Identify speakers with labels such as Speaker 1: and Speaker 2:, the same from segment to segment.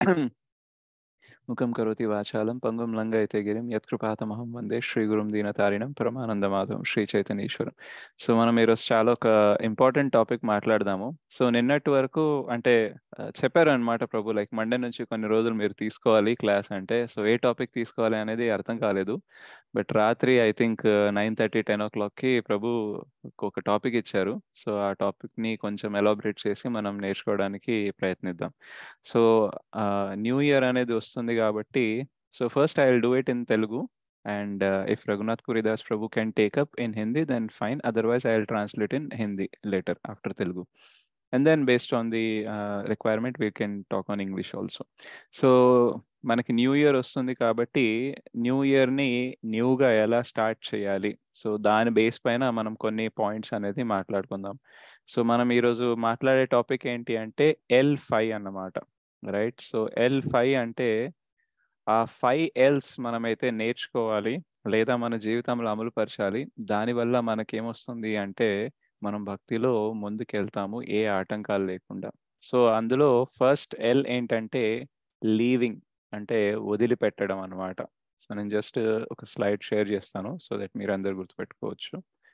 Speaker 1: ముఖం కరోతి వాచాలం పంగుం లంఘయతే గిరిం యత్కృపాతమహం వందే శ్రీ గురుం దీనతారిణం పరమానందమాధవం శ్రీ చైతన్యేశ్వరం సో మనం ఈరోజు చాలా ఒక ఇంపార్టెంట్ టాపిక్ మాట్లాడదాము సో నిన్నటి వరకు అంటే ఆ, చెప్పారు అనమాట ప్రభు లైక్ మండే నుంచి కొన్ని రోజులు మీరు తీసుకోవాలి క్లాస్ అంటే సో ఏ టాపిక్ తీసుకోవాలి అనేది అర్థం కాలేదు బట్ రాత్రి I think nine thirty ten ఓ క్లాక్కి ప్రభు ఒక టాపిక్ ఇచ్చారు సో ఆ టాపిక్ని కొంచెం ఎలాబరేట్ చేసి మనం నేర్చుకోవడానికి ప్రయత్నిద్దాం సో న్యూ ఇయర్ అనేది వస్తుంది కాబట్టి so first I will do it in Telugu and if Raghunath Kuridas Prabhu can take up in Hindi then fine otherwise I will translate in Hindi later after Telugu and then based on the requirement we can talk on English also so మనకి new year వస్తుంది కాబట్టి new ఇయర్ని న్యూగా ఎలా start చేయాలి so దాని base పైన మనం కొన్ని పాయింట్స్ అనేది మాట్లాడుకుందాం సో మనం ఈరోజు మాట్లాడే టాపిక్ ఏంటి అంటే ఎల్ ఫైవ్ అన్నమాట రైట్ సో ఎల్ ఫైవ్ అంటే ఆ ఫైవ్ ఎల్స్ మనమైతే నేర్చుకోవాలి లేదా మన జీవితంలో అమలుపరచాలి దానివల్ల మనకేమొస్తుంది అంటే మనం భక్తిలో ముందుకెళ్తాము ఏ ఆటంకాలు లేకుండా సో అందులో ఫస్ట్ ఎల్ ఏంటంటే లీవింగ్ అంటే వదిలిపెట్టడం అన్నమాట సో నేను జస్ట్ ఒక స్లైడ్ షేర్ చేస్తాను సో దట్ మీరు అందరు గుర్తుపెట్టుకోవచ్చు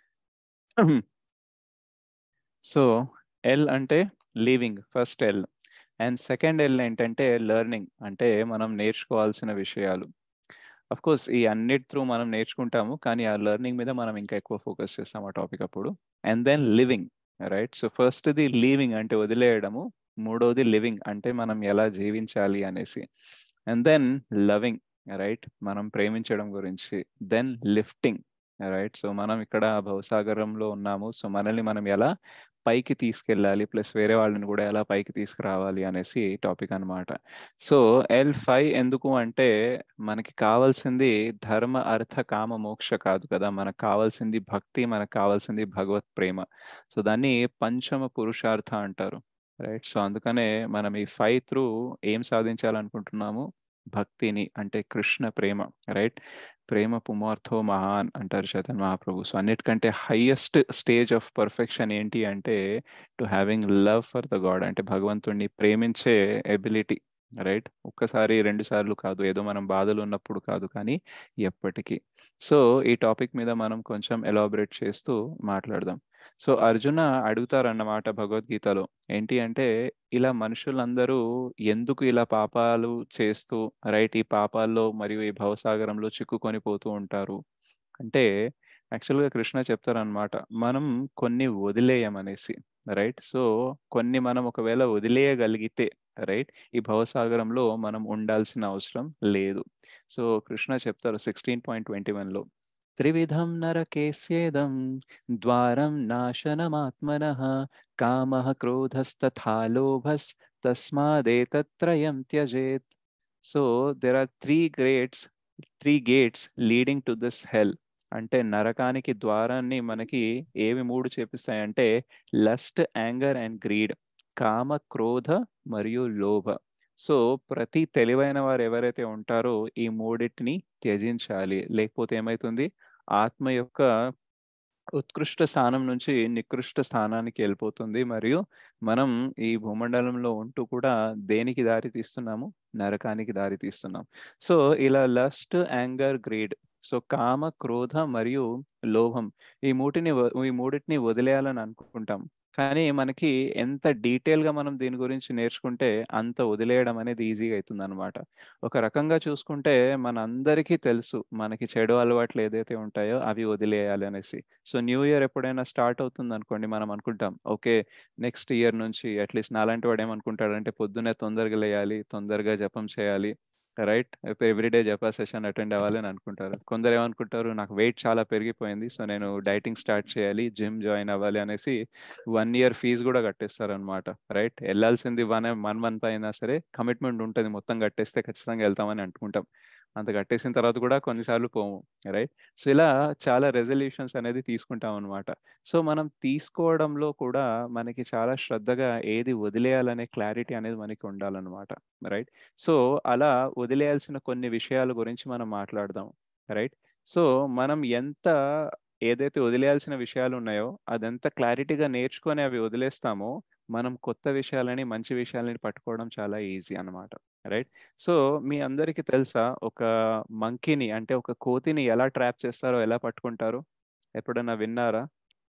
Speaker 1: సో ఎల్ అంటే leaving first L and second L ఏంటంటే లెర్నింగ్ అంటే మనం నేర్చుకోవాల్సిన విషయాలు అఫ్ కోర్స్ ఈ అన్నిటి త్రూ మనం నేర్చుకుంటాము కానీ ఆ లెర్నింగ్ మీద మనం ఇంకా ఎక్కువ ఫోకస్ చేస్తాం ఆ టాపిక్ అప్పుడు and then living right so ఫస్ట్ది లీవింగ్ అంటే వదిలేయడము మూడోది లివింగ్ అంటే మనం ఎలా జీవించాలి అనేసి అండ్ దెన్ లవింగ్ రైట్ మనం ప్రేమించడం గురించి దెన్ లిఫ్టింగ్ రైట్ సో మనం ఇక్కడ భవసాగరంలో ఉన్నాము సో మనల్ని మనం ఎలా పైకి తీసుకెళ్ళాలి ప్లస్ వేరే వాళ్ళని కూడా ఎలా పైకి తీసుకురావాలి అనేసి టాపిక్ అన్నమాట సో ఎల్ ఫైవ్ ఎందుకు అంటే మనకి కావాల్సింది ధర్మ అర్థ కామ మోక్ష కాదు కదా మనకు కావాల్సింది భక్తి మనకు కావాల్సింది భగవత్ ప్రేమ సో దాన్ని పంచమ పురుషార్థ అంటారు రైట్ సో అందుకనే మనం ఈ ఫైవ్ త్రూ ఏం సాధించాలనుకుంటున్నాము భక్తిని అంటే కృష్ణ ప్రేమ రైట్ ప్రేమ పుమార్థో మహాన్ అంటారు చైతన్య మహాప్రభు సో అన్నిటికంటే హైయెస్ట్ స్టేజ్ ఆఫ్ పర్ఫెక్షన్ ఏంటి అంటే to having love for the God అంటే భగవంతుడిని ప్రేమించే ఎబిలిటీ రైట్ ఒక్కసారి రెండు సార్లు కాదు ఏదో మనం బాధలు ఉన్నప్పుడు కాదు కానీ ఎప్పటికీ సో ఈ టాపిక్ మీద మనం కొంచెం ఎలాబరేట్ చేస్తూ మాట్లాడదాం సో అర్జున అడుగుతారన్నమాట భగవద్గీతలో ఏంటి అంటే ఇలా మనుషులందరూ ఎందుకు ఇలా పాపాలు చేస్తూ రైట్ ఈ పాపాల్లో మరియు ఈ భవసాగరంలో చిక్కుకొని పోతూ ఉంటారు అంటే యాక్చువల్గా కృష్ణ చెప్తారనమాట మనం కొన్ని వదిలేయమనేసి రైట్ సో కొన్ని మనం ఒకవేళ వదిలేయగలిగితే రైట్ ఈ భవసాగరంలో మనం ఉండాల్సిన అవసరం లేదు సో కృష్ణ చెప్తారు సిక్స్టీన్ పాయింట్ ట్వంటీ వన్లో త్రివిధం నరకేస్యేదం ద్వారం నాశనమాత్మన కామ క్రోధస్తథా లోభస్ తస్మాదేతత్రయం త్యజేత్ so there are three greats three gates leading to this hell అంటే నరకానికి ద్వారాన్ని మనకి ఏవి మూడు చేపిస్తాయంటే లస్ట్ యాంగర్ అండ్ గ్రీడ్ కామ క్రోధ మరియు లోభ సో ప్రతి తెలివైన వారు ఎవరైతే ఉంటారో ఈ మూడింటిని త్యజించాలి లేకపోతే ఏమవుతుంది ఆత్మ యొక్క ఉత్కృష్ట స్థానం నుంచి నికృష్ట స్థానానికి వెళ్ళిపోతుంది మరియు మనం ఈ భూమండలంలో ఉంటూ కూడా దేనికి దారి తీస్తున్నాము నరకానికి దారి తీస్తున్నాం సో ఇలా లస్ట్ యాంగర్ గ్రీడ్ సో కామ క్రోధ మరియు లోభం ఈ మూటిని ఈ మూడింటిని వదిలేయాలని అనుకుంటాం కానీ మనకి ఎంత డీటెయిల్గా మనం దీని గురించి నేర్చుకుంటే అంత వదిలేయడం అనేది ఈజీగా అవుతుంది అనమాట ఒక రకంగా చూసుకుంటే మన అందరికీ తెలుసు మనకి చెడు అలవాట్లు ఏదైతే ఉంటాయో అవి వదిలేయాలి అనేసి సో న్యూ ఇయర్ ఎప్పుడైనా స్టార్ట్ అవుతుంది అనుకోండి మనం అనుకుంటాం ఓకే నెక్స్ట్ ఇయర్ నుంచి అట్లీస్ట్ నాలాంటి వాడు ఏమనుకుంటాడంటే పొద్దున్నే తొందరగా లేయాలి తొందరగా జపం చేయాలి రైట్ ఎవ్రీడే జపా సెషన్ అటెండ్ అవ్వాలి అని అనుకుంటారు కొందరు ఏమనుకుంటారు నాకు వెయిట్ చాలా పెరిగిపోయింది సో నేను డైటింగ్ స్టార్ట్ చేయాలి జిమ్ జాయిన్ అవ్వాలి అనేసి వన్ ఇయర్ ఫీజు కూడా కట్టేస్తారు అనమాట రైట్ వెళ్ళాల్సింది వన్ వన్ మంత్ అయినా సరే కమిట్మెంట్ ఉంటుంది మొత్తం కట్టేస్తే ఖచ్చితంగా వెళ్తామని అనుకుంటాం అంత కట్టేసిన తర్వాత కూడా కొన్నిసార్లు పోము రైట్ సో ఇలా చాలా రెజల్యూషన్స్ అనేది తీసుకుంటాం అనమాట సో మనం తీసుకోవడంలో కూడా మనకి చాలా శ్రద్ధగా ఏది వదిలేయాలనే క్లారిటీ అనేది మనకి ఉండాలన్నమాట రైట్ సో అలా వదిలేయాల్సిన కొన్ని విషయాల గురించి మనం మాట్లాడదాం రైట్ సో మనం ఎంత ఏదైతే వదిలేయాల్సిన విషయాలు ఉన్నాయో అదంతా క్లారిటీగా నేర్చుకొని అవి వదిలేస్తామో మనం కొత్త విషయాలని మంచి విషయాలని పట్టుకోవడం చాలా ఈజీ అనమాట రైట్. సో, మీ అందరికి తెలుసా ఒక మంకీని అంటే ఒక కోతిని ఎలా ట్రాప్ చేస్తారో, ఎలా పట్టుకుంటారో? ఎప్పుడన్నా విన్నారా?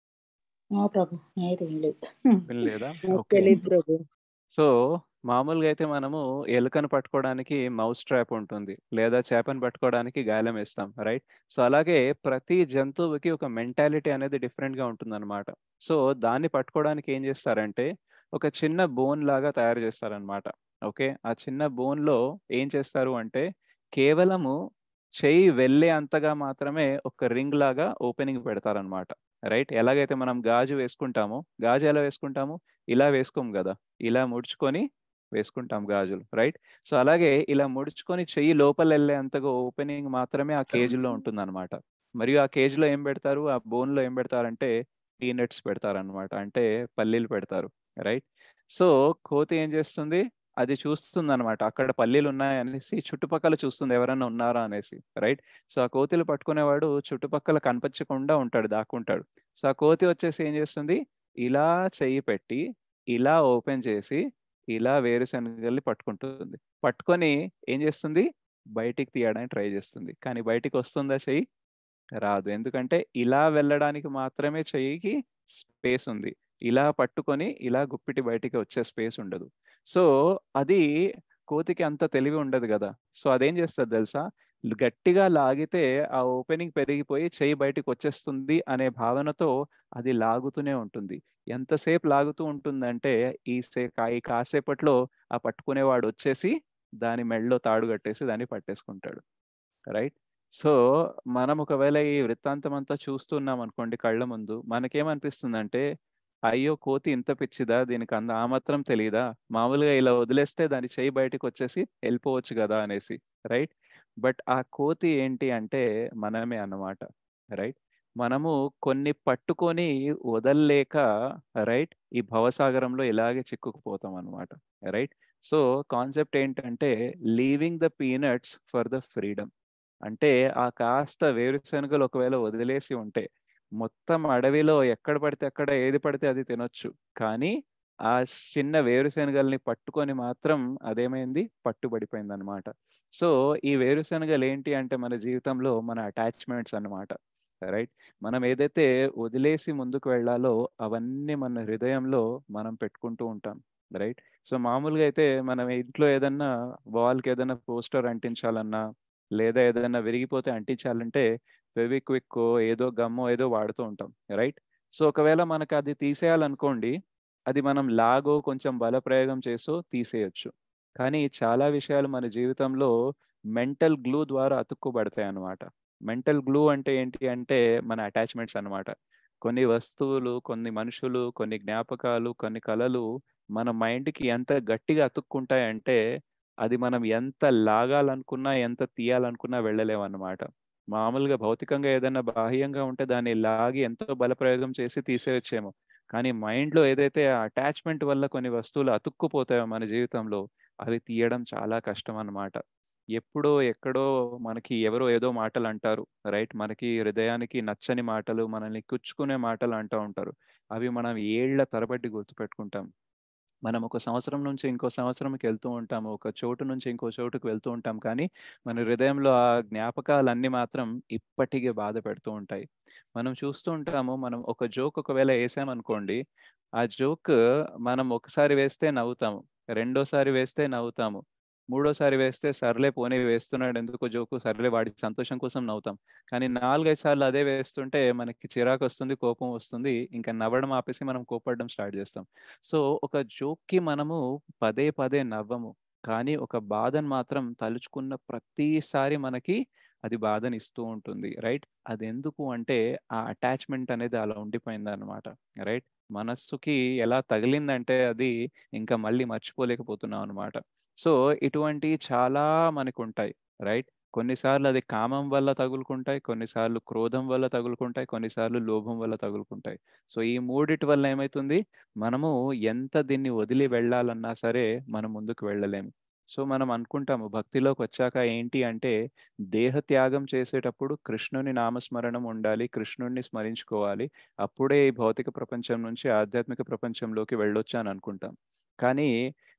Speaker 2: ఆ! ప్రభు. నేనైతే వినలేదు.
Speaker 1: వినలేదా?
Speaker 2: నాకు
Speaker 1: ఓకే.
Speaker 2: తెలీదు ప్రభు.
Speaker 1: సో, మామూలుగా అయితే మనము ఎలుకను పట్టుకోవడానికి మౌస్ ట్రాప్ ఉంటుంది. లేదా చేపను పట్టుకోవడానికి గాలం ఏస్తాం. రైట్? సో, అలాగే ప్రతి జంతువుకి ఒక మెంటాలిటీ అనేది డిఫరెంట్‌గా ఉంటుందన్నమాట. సో, దాన్ని పట్టుకోవడానికి ఏం చేస్తారంటే, ఒక చిన్న బోన్ లాగా తయారు చేస్తారన్నమాట. ఓకే. ఆ చిన్న బోన్‌లో ఏం చేస్తారు అంటే, కేవలము చెయ్యి వెళ్ళే అంతగా మాత్రమే ఒక రింగ్ లాగా ఓపెనింగ్ పెడతారన్నమాట. రైట్? ఎలాగైతే మనం గాజు వేసుకుంటామో, గాజు ఎలా వేసుకుంటాము? ఇలా వేసుకోము గదా! ఇలా ముడుచుకొని వేసుకుంటాం గాజులు. రైట్? సో, అలాగే ఇలా ముడుచుకొని చెయ్యి లోపలెళ్ళే అంతగా ఓపెనింగ్ మాత్రమే ఆ కేజ్‌లో ఉంటుందన్నమాట. మరియు ఆ కేజ్‌లో ఏం పెడతారు? ఆ బోన్‌లో ఏం పెడతారంటే పీనట్స్ పెడతారన్నమాట. అంటే పల్లీలు పెడతారు. రైట్? సో, కోతి ఏం చేస్తుంది? అది చూస్తుందన్నమాట. అక్కడ పల్లీలున్నాయనేసి చుట్టుపక్కల చూస్తుంది ఎవరైనా ఉన్నారా అనేసి. రైట్? సో, ఆ కోతిని పట్టుకునేవాడు చుట్టుపక్కల కనిపించకుండా ఉంటాడు. దాక్కుంటాడు. సో, ఆ కోతి వచ్చేసి ఏం చేస్తుంది? ఇలా చెయ్యి పెట్టి, ఇలా ఓపెన్ చేసి, ఇలా వేరుశనగల్ని పట్టుకుంటుంది. పట్టుకొని ఏం చేస్తుంది? బయటికి తీయడానికి ట్రై చేస్తుంది. కానీ బయటికొస్తుందా చెయ్యి? రాదు. ఎందుకంటే ఇలా వెళ్ళడానికి మాత్రమే చెయ్యికి స్పేస్ ఉంది. ఇలా పట్టుకొని ఇలా గుప్పిటి బయటికి వచ్చే స్పేస్ ఉండదు. సో, అది కోతికి అంత తెలివి ఉండదు గదా! సో, అదేం చేస్తది తెలుసా? గట్టిగా లాగితే ఆ ఓపెనింగ్ పెరిగిపోయి చెయ్యి బయటికొచ్చేస్తుంది అనే భావనతో అది లాగుతూనే ఉంటుంది. ఎంతసేపు లాగుతూ ఉంటుందంటే, ఈ సే ఈ కాసేపట్లో ఆ పట్టుకునేవాడు వచ్చేసి దాని మెడలో తాడు కట్టేసి దాన్ని పట్టేసుకుంటాడు. రైట్? సో, మనం ఒకవేళ ఈ వృత్తాంతం అంతా చూస్తున్నామనుకోండి కళ్ళ ముందు, మనకేమనిపిస్తుందంటే, అయ్యో! కోతి ఇంత పిచ్చిదా? దీనికి అంద ఆ మాత్రం తెలీదా? మామూలుగా ఇలా వదిలేస్తే దాని చెయ్యి బయటికొచ్చేసి ఎళ్ళిపోవచ్చు గదా! అనేసి. రైట్? బట్ ఆ కోతి ఏంటి అంటే మనమే అన్నమాట. రైట్? మనము కొన్ని పట్టుకొని వదల్లేక రైట్? ఈ భవసాగరంలో ఇలాగే చిక్కుకుపోతామన్నమాట. రైట్? సో, కాన్సెప్ట్ ఏంటంటే leaving the peanuts for the freedom. అంటే ఆ కాస్త వేరుశనగలు ఒకవేళ వదిలేసి ఉంటే, మొత్తం అడవిలో ఎక్కడ పడితే అక్కడ ఏది పడితే అది తినొచ్చు. కానీ ఆ చిన్న వేరుశనగల్ని పట్టుకొని మాత్రం అదేమైంది? పట్టుబడిపోయిందన్నమాట. సో, ఈ వేరుశనగలు ఏంటి అంటే మన జీవితంలో మన అటాచ్‌మెంట్స్ అన్నమాట. రైట్? మనం ఏదైతే వదిలేసి ముందుకు వెళ్ళాలో అవన్నీ మన హృదయంలో మనం పెట్టుకుంటూ ఉంటాం. రైట్? సో, మామూలుగా అయితే మనం ఇంట్లో ఏదన్నా వాల్‌కి ఏదైనా పోస్టర్ అంటించాలన్నా, లేదా ఏదైనా విరిగిపోతే అంటించాలంటే ఫెవిక్విక్కో, ఏదో గమ్మో ఏదో వాడుతూ ఉంటాం. రైట్? సో, ఒకవేళ మనకది తీసేయాలనుకోండి, అది మనం లాగో, కొంచెం బలప్రయోగం చేసో తీసేయొచ్చు. కానీ చాలా విషయాలు మన జీవితంలో మెంటల్ గ్లూ ద్వారా అతుక్కోబడతాయన్నమాట. మెంటల్ గ్లూ అంటే ఏంటి అంటే మన అటాచ్‌మెంట్స్ అన్నమాట. కొన్ని వస్తువులు, కొన్ని మనుషులు, కొన్ని జ్ఞాపకాలు, కొన్ని కలలు మన మైండ్‌కి ఎంత గట్టిగా అతుక్కుంటాయంటే, అది మనం ఎంత లాగాలనుకున్నా, ఎంత తీయాలనుకున్నా వెళ్ళలేమన్నమాట. మామూలుగా భౌతికంగా ఏదైనా బాహ్యంగా ఉంటే దాన్ని లాగి ఎంతో బలప్రయోగం చేసి తీసేయొచ్చేమో. కానీ మైండ్‌లో ఏదైతే ఆ అటాచ్‌మెంట్ వల్ల కొన్ని వస్తువులు అతుక్కుపోతాయో మన జీవితంలో, అవి తీయడం చాలా కష్టం అన్నమాట. ఎప్పుడో, ఎక్కడో మనకి ఎవరో ఏదో మాటలంటారు. రైట్? మనకి హృదయానికి నచ్చని మాటలు, మనల్ని కుచ్చుకునే మాటలు అంటా ఉంటారు. అవి మనం ఏళ్ల తరబడి గుర్తుపెట్టుకుంటాం. మనం ఒక సంవత్సరం నుంచి ఇంకో సంవత్సరంకెళ్తూ ఉంటాము. ఒక చోటు నుంచి ఇంకో చోటుకి వెళ్తూ ఉంటాం. కానీ మన హృదయంలో ఆ జ్ఞాపకాలన్నీ మాత్రం ఇప్పటికి బాధ పెడుతూ ఉంటాయి. మనం చూస్తూ ఉంటాము. మనం ఒక జోక్ ఒకవేళ ఏసామనుకోండి, ఆ జోక్ మనం ఒకసారి వేస్తే నవ్వుతాము. రెండోసారి వేస్తే నవ్వుతాము. మూడోసారి వేస్తే సర్లే పోనీ వేస్తున్నాడు ఎందుకో జోకు, సర్లే వాడి సంతోషం కోసం నవ్వుతాం. కానీ 4, 5 సార్లు అదే వేస్తుంటే మనకి చిరాకొస్తుంది, కోపం వస్తుంది. ఇంకా నవ్వడం ఆపేసి మనం కోప్పడడం స్టార్ట్ చేస్తాం. సో, ఒక జోక్‌కి మనము పదే పదే నవ్వము. కానీ ఒక బాధను మాత్రం తలుచుకున్న ప్రతిసారి మనకి అది బాధనిస్తూ ఉంటుంది. రైట్? అదెందుకు అంటే ఆ అటాచ్‌మెంట్ అనేది అలా ఉండిపోయిందన్నమాట. రైట్? మనస్సుకి ఎలా తగిలిందంటే అది ఇంకా మళ్ళీ మర్చిపోలేకపోతున్నాం అన్నమాట. సో, ఇటువంటియి చాలా మనకుంటాయి. రైట్? కొన్నిసార్లు అది కామం వల్ల తగులుకుంటాయి. కొన్నిసార్లు క్రోధం వల్ల తగులుకుంటాయి. కొన్నిసార్లు లోభం వల్ల తగులుకుంటాయి. సో, ఈ మూడిటి వల్ల ఏమైతుంది? మనము ఎంత దీన్ని వదిలి వెళ్ళాలన్నా సరే మనం ముందుకు వెళ్ళలేము. సో, మనం అనుకుంటాము భక్తిలోకొచ్చాక ఏంటి అంటే దేహత్యాగం చేసేటప్పుడు కృష్ణుని నామస్మరణం ఉండాలి. కృష్ణుడిని స్మరించుకోవాలి. అప్పుడే ఈ భౌతిక ప్రపంచం నుంచి ఆధ్యాత్మిక ప్రపంచంలోకి వెళ్ళొచ్చు అని అనుకుంటాం. కానీ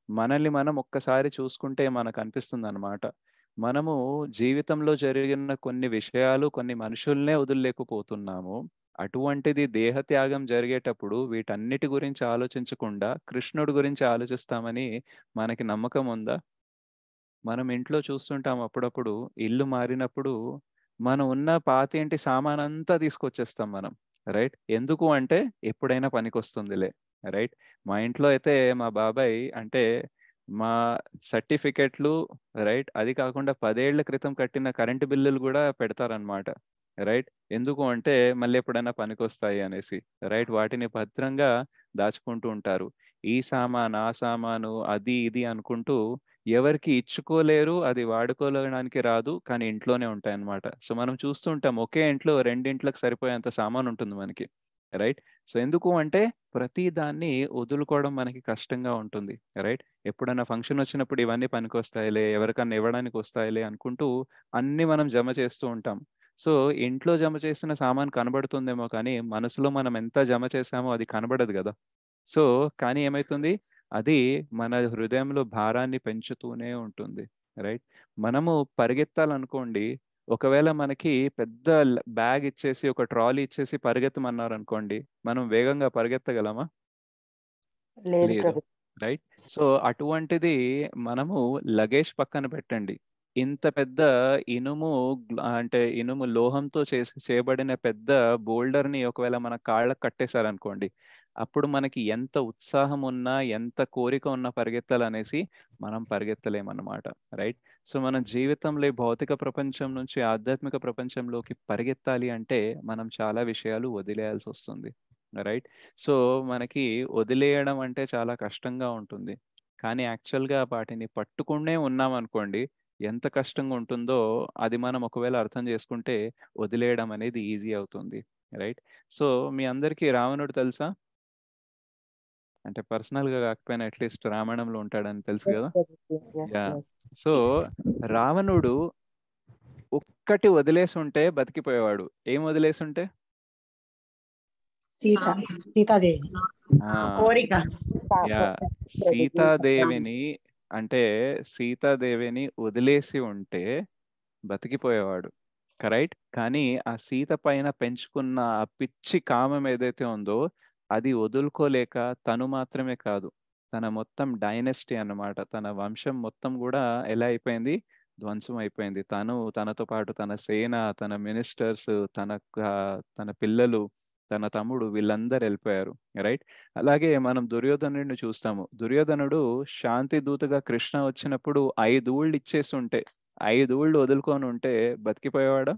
Speaker 1: మనల్ని మనం ఒక్కసారి చూసుకుంటే మనకు అనిపిస్తుందన్నమాట. మనము జీవితంలో జరిగిన కొన్ని విషయాలు, కొన్ని మనుషుల్నే వదిలలేకపోతున్నాము. అటువంటిది దేహత్యాగం జరిగేటప్పుడు వీటన్నిటి గురించి ఆలోచించకుండా కృష్ణుడి గురించి ఆలోచిస్తామని మనకి నమ్మకం ఉందా? మనం ఇంట్లో చూస్తుంటాం అప్పుడప్పుడు ఇల్లు మారినప్పుడు మనం ఉన్న పాతింటి సామానంతా తీసుకొచ్చేస్తాం మనం. రైట్? ఎందుకు అంటే ఎప్పుడైనా పనికొస్తుందిలే. రైట్? మా ఇంట్లో అయితే మా బాబాయ్ అంటే మా సర్టిఫికేట్‌లు రైట్? అది కాకుండా 10 ఏళ్ల క్రితం కట్టిన కరెంట్ బిల్లులు గూడా పెడతారనమాట. రైట్? ఎందుకు అంటే మళ్ళీ ఎప్పుడైనా పనికొస్తాయి అనేసి. రైట్? వాటిని భద్రంగా దాచుకుంటూ ఉంటారు. ఈ సామాను, ఆ సామాను, అది ఇది అనుకుంటూ ఎవరికీ ఇచ్చుకోలేరు. అది వాడుకోవడానికి రాదు. కానీ ఇంట్లోనే ఉంటాయన్నమాట. సో, మనం చూస్తూ ఉంటాం ఒకే ఇంట్లో రెండింట్లకు సరిపోయేంత సామానుంటుంది మనకి. రైట్? సో, ఎందుకు అంటే ప్రతి దాన్ని వదులుకోవడం మనకి కష్టంగా ఉంటుంది. రైట్? ఎప్పుడైనా ఫంక్షన్ వచ్చినప్పుడు ఇవన్నీ పనికొస్తాయిలే, ఎవరికన్నా ఇవ్వడానికి వస్తాయిలే అనుకుంటూ అన్నీ మనం జమ చేస్తూ ఉంటాం. సో, ఇంట్లో జమ చేసిన సామాను కనబడుతుందేమో కానీ మనసులో మనం ఎంత జమ చేశామో అది కనబడదు గదా! సో, కానీ ఏమైతుంది? అది మన హృదయంలో భారాన్ని పెంచుతూనే ఉంటుంది. రైట్? మనము పరిగెత్తాలనుకోండి, ఒకవేళ మనకి పెద్ద ల్ బ్యాగ్ ఇచ్చేసి, ఒక ట్రాలీ ఇచ్చేసి పరిగెత్తమన్నారనుకోండి, మనం వేగంగా పరిగెత్తగలమా?
Speaker 3: లేదు
Speaker 1: లేదు.
Speaker 3: ప్రభు.
Speaker 1: రైట్? సో, అటువంటిది మనము లగేజ్ పక్కన పెట్టండి. ఇంత పెద్ద ఇనుము గ్ల అంటే ఇనుము లోహంతో చేసి చేయబడిన పెద్ద బోల్డర్‌ని ఒకవేళ మన కాళ్ళకి కట్టేశారనుకోండి, అప్పుడు మనకి ఎంత ఉత్సాహం ఉన్నా, ఎంత కోరిక ఉన్నా పరిగెత్తాలనేసి మనం పరిగెత్తలేమన్నమాట. రైట్? సో, మన జీవితంలో ఈ భౌతిక ప్రపంచం నుంచి ఆధ్యాత్మిక ప్రపంచంలోకి పరిగెత్తాలి అంటే మనం చాలా విషయాలు వదిలేయాల్సొస్తుంది. రైట్? సో, మనకి వదిలేయడం అంటే చాలా కష్టంగా ఉంటుంది. కానీ యాక్చువల్‌గా వాటిని పట్టుకునే ఉన్నామనుకోండి, ఎంత కష్టంగా ఉంటుందో అది మనం ఒకవేళ అర్థం చేసుకుంటే వదిలేయడం అనేది ఈజీ అవుతుంది. రైట్? సో, మీ అందరికీ రావణుడు తెలుసా? అంటే పర్సనల్‌గా కాకపోయినా అట్‌లీస్ట్ రామాయణంలో ఉంటాడని తెలుసు
Speaker 3: యెస్
Speaker 1: గదా!
Speaker 3: Prabhu. Yes.
Speaker 1: Yeah!
Speaker 3: Yes.
Speaker 1: So, రావణుడు ఒక్కటి వదిలేసుంటే బతికిపోయేవాడు. ఏం వదిలేసుంటే?
Speaker 2: సీత సీతాదేవి
Speaker 1: ఆ!
Speaker 4: కోరిక.
Speaker 1: యాహ్! సీతాదేవిని అంటే సీతాదేవిని వదిలేసి ఉంటే బతికిపోయేవాడు. కరైట్? కానీ ఆ సీత పైన పెంచుకున్న ఆ పిచ్చి కామం ఏదైతే ఉందో అది వదులుకోలేక తను మాత్రమే కాదు. తన మొత్తం డైనస్టీ అన్నమాట. తన వంశం మొత్తం గూడా ఎలా అయిపోయింది? ధ్వంసం అయిపోయింది. తను, తనతో పాటు తన సేన, తన మినిస్టర్స్, తన క తన పిల్లలు, తన తమ్ముడు వీళ్ళందరూ ఎళ్ళిపోయారు. రైట్? అలాగే మనం దుర్యోధనుడిని చూస్తాము. దుర్యోధనుడు శాంతి దూతగా కృష్ణ వచ్చినప్పుడు 5 ఊళ్ళు ఇచ్చేసుంటే, 5 ఊళ్ళు వదులుకొనుంటే బతికిపోయేవాడా?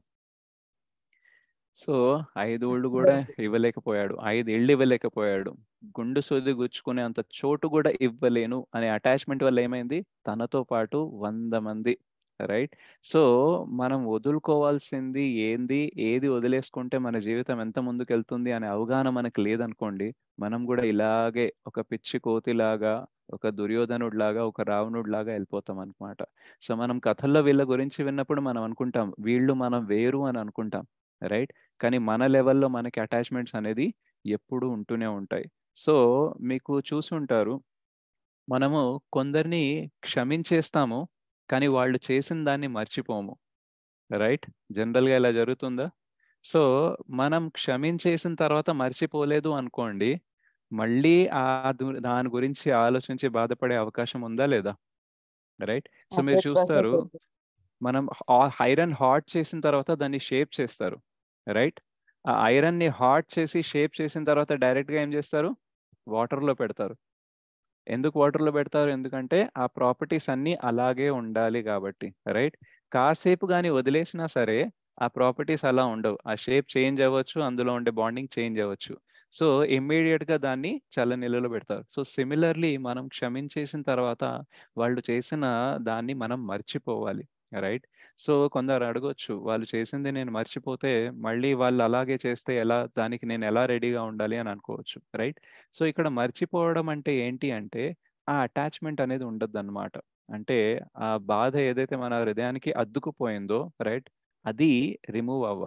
Speaker 1: సో, 5 ఊళ్ళు గూడా ఇవ్వలేకపోయాడు. 5 ఇళ్ళు ఇవ్వలేకపోయాడు. గుండు సూది గుచ్చుకునే అంత చోటు గూడా ఇవ్వలేను అనే అటాచ్‌మెంట్ వల్ల ఏమైంది? తనతో పాటు 100 మంది. రైట్? సో, మనం వదులుకోవాల్సింది ఏంది? ఏది వదిలేసుకుంటే మన జీవితం ఎంత ముందుకెళ్తుంది అనే అవగాహన మనకు లేదనుకోండి, మనం గూడా ఇలాగే ఒక పిచ్చి కోతిలాగా, ఒక దుర్యోధనుడిలాగా, ఒక రావణుడిలాగా ఎళ్ళిపోతామనమాట. సో, మనం కథల్లో వీళ్ళ గురించి విన్నప్పుడు మనం అనుకుంటాం, వీళ్ళు మనం వేరు అని అనుకుంటాం. రైట్? కానీ మన లెవెల్‌లో మనకి అటాచ్‌మెంట్స్ అనేది ఎప్పుడూ ఉంటూనే ఉంటాయి. సో, మీకు చూసుంటారు. మనము కొందరిని క్షమించేస్తాము. కానీ వాళ్ళు చేసిన దాన్ని మర్చిపోము. రైట్? జనరల్‌గా ఇలా జరుగుతుందా? సో, మనం క్షమించేసిన తర్వాత మర్చిపోలేదు అనుకోండి, మళ్ళీ ఆహ్, దు దాని గురించి ఆలోచించి బాధపడే అవకాశం ఉందా? లేదా? రైట్? సో, మీరు
Speaker 3: 100%
Speaker 1: చూస్తారు
Speaker 3: ప్రభు.
Speaker 1: మనం హా ఐరన్ హాట్ చేసిన తర్వాత దాన్ని షేప్ చేస్తారు. రైట్? ఆ ఐరన్‌ని హాట్ చేసి, షేప్ చేసిన తర్వాత డైరెక్ట్‌గా ఏం చేస్తారు? వాటర్‌లో పెడతారు. ఎందుకు వాటర్‌లో పెడతారు? ఎందుకంటే ఆ ప్రాపర్టీస్ అన్నీ అలాగే ఉండాలి గాబట్టి. రైట్? కాసేపు గాని వదిలేసినా సరే, ఆ ప్రాపర్టీస్ అలా ఉండవు. ఆ షేప్ చేంజ్ అవ్వచ్చు. అందులో ఉండే బాండింగ్ చేంజ్ అవ్వచ్చు. సో, ఇమ్మీడియేట్‌గా దాన్ని చల్లనీళ్ళలో పెడతారు. సో, సిమిలర్‌లీ మనం క్షమించేసిన తర్వాత వాళ్ళు చేసిన దాన్ని మనం మర్చిపోవాలి. రైట్? సో, కొందరు అడగొచ్చు. వాళ్ళు చేసింది నేను మర్చిపోతే మళ్ళీ వాళ్ళు అలాగే చేస్తే ఎలా? దానికి నేను ఎలా రెడీగా ఉండాలి అని అనుకోవచ్చు. రైట్? సో, ఇక్కడ మర్చిపోవడం అంటే ఏంటి అంటే, ఆ అటాచ్‌మెంట్ అనేది ఉండొద్దన్నమాట. అంటే ఆ బాధ ఏదైతే మన హృదయానికి అద్దుకుపోయిందో రైట్? అది రిమూవ్ అవ్వాలి.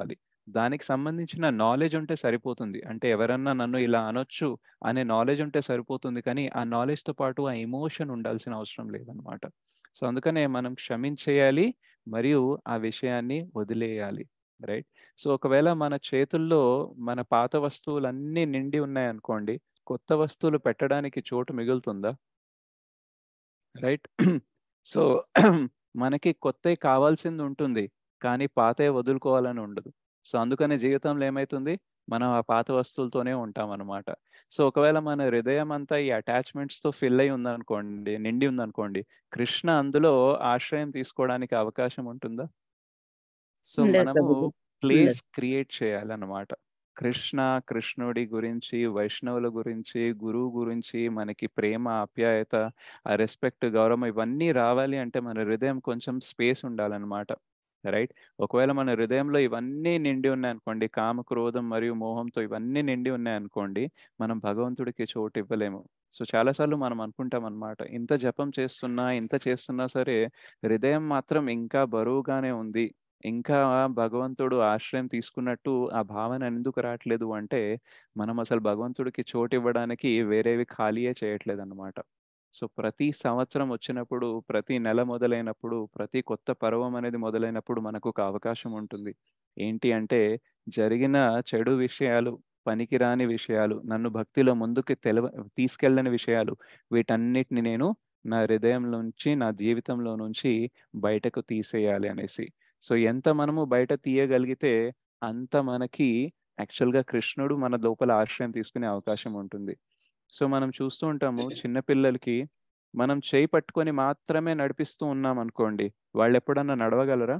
Speaker 1: దానికి సంబంధించిన నాలెడ్జ్ ఉంటే సరిపోతుంది అంటే ఎవరన్నా నన్ను ఇలా అనొచ్చు అనే నాలెడ్జ్ ఉంటే సరిపోతుంది కానీ ఆ నాలెడ్జ్తో పాటు ఆ ఎమోషన్ ఉండాల్సిన అవసరం లేదనమాట సో అందుకనే మనం క్షమించేయాలి మరియు ఆ విషయాన్ని వదిలేయాలి రైట్ సో ఒకవేళ మన చేతుల్లో మన పాత వస్తువులన్నీ నిండి ఉన్నాయనుకోండి కొత్త వస్తువులు పెట్టడానికి చోటు మిగులుతుందా రైట్ సో మనకి కొత్తవి కావాల్సింది ఉంటుంది కానీ పాతవి వదులుకోవాలని ఉండదు సో అందుకనే జీవితంలో ఏమవుతుంది మనం ఆ పాత వస్తువులతోనే ఉంటాం అనమాట సో ఒకవేళ మన హృదయం అంతా ఈ అటాచ్మెంట్స్ తో ఫిల్ అయి ఉందనుకోండి నిండి ఉందనుకోండి కృష్ణ అందులో ఆశ్రయం తీసుకోవడానికి అవకాశం ఉంటుందా సో
Speaker 2: ఉండదు
Speaker 1: మనము
Speaker 2: ప్రభుజీ.
Speaker 1: ప్లేస్ క్రియేట్ చేయాలన్నమాట కృష్ణ కృష్ణుడి గురించి వైష్ణవుల గురించి గురువు గురించి మనకి ప్రేమ ఆప్యాయత ఆ రెస్పెక్ట్ గౌరవం ఇవన్నీ రావాలి అంటే మన హృదయం కొంచెం స్పేస్ ఉండాలన్నమాట రైట్ ఒకవేళ మన హృదయంలో ఇవన్నీ నిండి ఉన్నాయనుకోండి కామ క్రోధం మరియు మోహంతో ఇవన్నీ నిండి ఉన్నాయనుకోండి మనం భగవంతుడికి చోటు ఇవ్వలేము సో చాలాసార్లు మనం అనుకుంటాం అనమాట ఇంత జపం చేస్తున్నా ఇంత చేస్తున్నా సరే హృదయం మాత్రం ఇంకా బరువుగానే ఉంది ఇంకా భగవంతుడు ఆశ్రయం తీసుకున్నట్టు ఆ భావన ఎందుకు రావట్లేదు అంటే మనం అసలు భగవంతుడికి చోటు ఇవ్వడానికి వేరేవి ఖాళీయే చేయట్లేదు అనమాట సో ప్రతి సంవత్సరం వచ్చినప్పుడు ప్రతి నెల మొదలైనప్పుడు ప్రతి కొత్త పర్వం అనేది మొదలైనప్పుడు మనకు ఒక అవకాశం ఉంటుంది ఏంటి అంటే జరిగిన చెడు విషయాలు పనికిరాని విషయాలు నన్ను భక్తిలో ముందుకు తెలవ తీసుకెళ్ళని విషయాలు వీటన్నిటిని నేను నా హృదయం నుంచి నా జీవితంలో నుంచి బయటకు తీసేయాలి అనేసి సో ఎంత మనము బయట తీయగలిగితే అంత మనకి యాక్చువల్గా కృష్ణుడు మన లోపల ఆశ్రయం తీసుకునే అవకాశం ఉంటుంది సో మనం చూస్తూ ఉంటాము చిన్నపిల్లలకి మనం చేయి పట్టుకొని మాత్రమే నడిపిస్తూ ఉన్నాం అనుకోండి వాళ్ళు ఎప్పుడన్నా నడవగలరా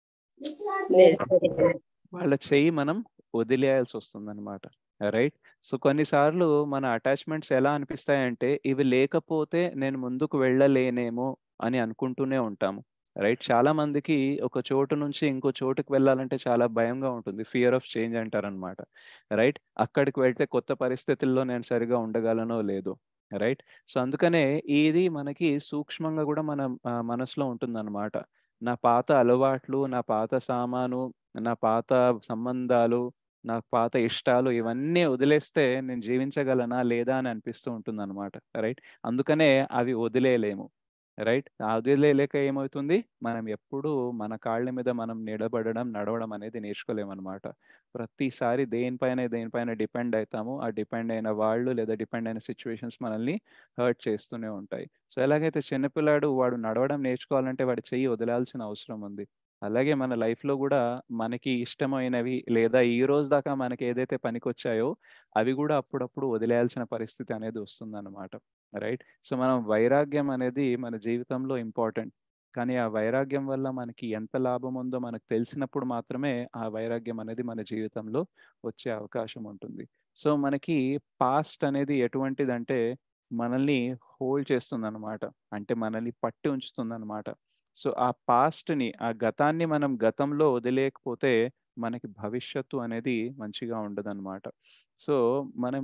Speaker 1: వాళ్ళ చెయ్యి మనం వదిలేయాల్సి వస్తుంది అనమాట రైట్ సో కొన్నిసార్లు మన అటాచ్మెంట్స్ ఎలా అనిపిస్తాయంటే ఇవి లేకపోతే నేను ముందుకు వెళ్ళలేనేమో అని అనుకుంటూనే ఉంటాము రైట్ చాలా మందికి ఒక చోటు నుంచి ఇంకో చోటుకు వెళ్ళాలంటే చాలా భయంగా ఉంటుంది ఫియర్ ఆఫ్ చేంజ్ అంటారనమాట రైట్ అక్కడికి వెళ్తే కొత్త పరిస్థితుల్లో నేను సరిగా ఉండగలనో లేదో రైట్ సో అందుకనే ఇది మనకి సూక్ష్మంగా కూడా మన ఆ, మనసులో ఉంటుందన్నమాట నా పాత అలవాట్లు నా పాత సామాను నా పాత సంబంధాలు నా పాత ఇష్టాలు ఇవన్నీ వదిలేస్తే నేను జీవించగలనా లేదా అని అనిపిస్తూ ఉంటుంది అనమాట రైట్ అందుకనే అవి వదిలేయలేము రైట్ వదిలేలేక ఏమవుతుంది మనం ఎప్పుడూ మన కాళ్ళ మీద మనం నిలబడడం నడవడం అనేది నేర్చుకోలేమన్నమాట ప్రతిసారి దేనిపైన దేనిపైన డిపెండ్ అవుతాము ఆ డిపెండ్ అయిన వాళ్ళు లేదా డిపెండ్ అయిన సిచ్యువేషన్స్ మనల్ని హర్ట్ చేస్తూనే ఉంటాయి సో ఎలాగైతే చిన్నపిల్లాడు వాడు నడవడం నేర్చుకోవాలంటే వాడి చెయ్యి వదిలాల్సిన అవసరం ఉంది అలాగే మన లైఫ్లో కూడా మనకి ఇష్టమైనవి లేదా ఈ రోజు దాకా మనకి ఏదైతే పనికొచ్చాయో అవి కూడా అప్పుడప్పుడు వదిలేయాల్సిన పరిస్థితి అనేది వస్తుందన్నమాట రైట్ సో మనం వైరాగ్యం అనేది మన జీవితంలో ఇంపార్టెంట్ కానీ ఆ వైరాగ్యం వల్ల మనకి ఎంత లాభం ఉందో మనకు తెలిసినప్పుడు మాత్రమే ఆ వైరాగ్యం అనేది మన జీవితంలో వచ్చే అవకాశం ఉంటుంది సో మనకి పాస్ట్ అనేది ఎటువంటిదంటే మనల్ని హోల్డ్ చేస్తుంది అనమాట అంటే మనల్ని పట్టి ఉంచుతుంది అనమాట సో ఆ పాస్ట్ని ఆ గతాన్ని మనం గతంలో వదిలేయకపోతే మనకి భవిష్యత్తు అనేది మంచిగా ఉండదన్నమాట సో మనం